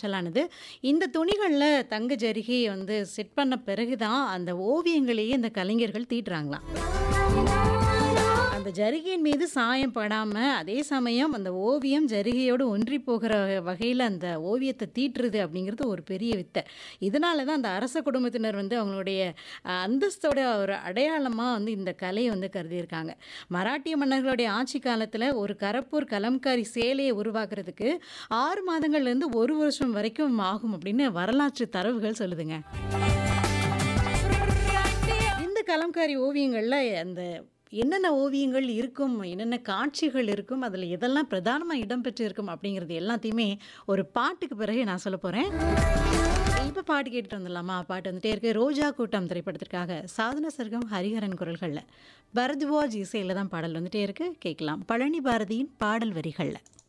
ஸ்பெஷலானது. இந்த துணிகள்ல தங்க ஜரிகை வந்து செட் பண்ண பிறகு தான் அந்த ஓவியங்களையே இந்த கலைஞர்கள் தீட்டுறாங்களாம். அந்த ஜரிகையின் மீது சாயம் படாம, அதே சமயம் அந்த ஓவியம் ஜரிகையோடு ஒன்றி போகிற வகையில அந்த ஓவியத்த தீட்டுறது அப்படிங்கிறது ஒரு பெரிய வித்தை. இதனால தான் அந்த அரச குடும்பத்தினர் வந்து அவங்களுடைய அ அந்தஸ்தோட ஒரு அடையாளமா வந்து இந்த கலைய வந்து கருதியிருக்காங்க. மராட்டிய மன்னர்களுடைய ஆட்சி காலத்துல ஒரு கரப்பூர் கலம்காரி சேலைய உருவாக்குறதுக்கு 6 மாதங்கள்லேருந்து 1 வருஷம் வரைக்கும் ஆகும் அப்படின்னு வரலாற்று தரவுகள் சொல்லுதுங்க. இந்த கலம்காரி ஓவியங்கள்ல அந்த என்னென்ன ஓவியங்கள் இருக்கும், என்னென்ன காட்சிகள் இருக்கும், அதில எதெல்லாம் பிரதானமா இடம்பெற்று இருக்கும் அப்படிங்கிறது எல்லாத்தையுமே ஒரு பாட்டுக்கு பிறகு நான் சொல்லப் போறேன். இப்ப பாட்டு கேட்டுட்டு வந்துடலாமா? பாட்டு வந்துட்டே இருக்கு. ரோஜா கூட்டம் திரைப்படத்திற்காக சாதனா சர்கம், ஹரிஹரன் குரல்கள்ல. பரத்வாஜ் இசையில தான் பாடல் வந்துட்டே இருக்கு. கேட்கலாம். பழனி பாரதியின் பாடல் வரிகள்ல.